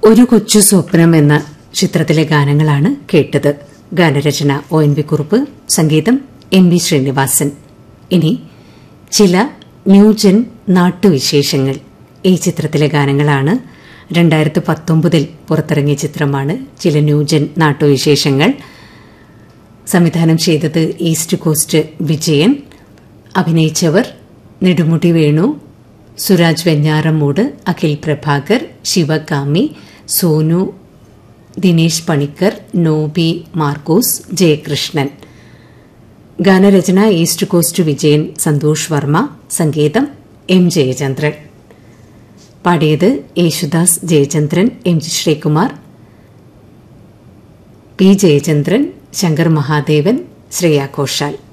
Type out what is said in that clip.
ഒരു കൊച്ചു സ്വപ്നം എന്ന ചിത്രത്തിലെ ഗാനങ്ങളാണ് കേട്ടത് ഗാനരചന ഒ എൻ വി കുറുപ്പ് സംഗീതം എം വി ശ്രീനിവാസൻ ഇനി ചില ന്യൂജൻ നാട്ടുവിശേഷങ്ങൾ ഈ ചിത്രത്തിലെ ഗാനങ്ങളാണ് രണ്ടായിരത്തി പത്തൊമ്പതിൽ പുറത്തിറങ്ങിയ ചിത്രമാണ് ചില ന്യൂജൻ നാട്ടുവിശേഷങ്ങൾ സംവിധാനം ചെയ്തത് ഈസ്റ്റ് കോസ്റ്റ് വിജയൻ അഭിനയിച്ചവർ നെടുമുടി വേണു സുരാജ് വെഞ്ഞാറമ്മൂട് അഖിൽ പ്രഭാകർ ശിവകാമി സോനു ദിനേശ് പണിക്കർ നോബി മാർക്കോസ് ജയകൃഷ്ണൻ ഗാനരചന ഈസ്റ്റ് കോസ്റ്റ് വിജയൻ സന്തോഷ് വർമ്മ സംഗീതം എം ജയചന്ദ്രൻ പാടിയത് Yesudas Jayachandran M G Sreekumar P Jayachandran Shankar Mahadevan Shreya Ghoshal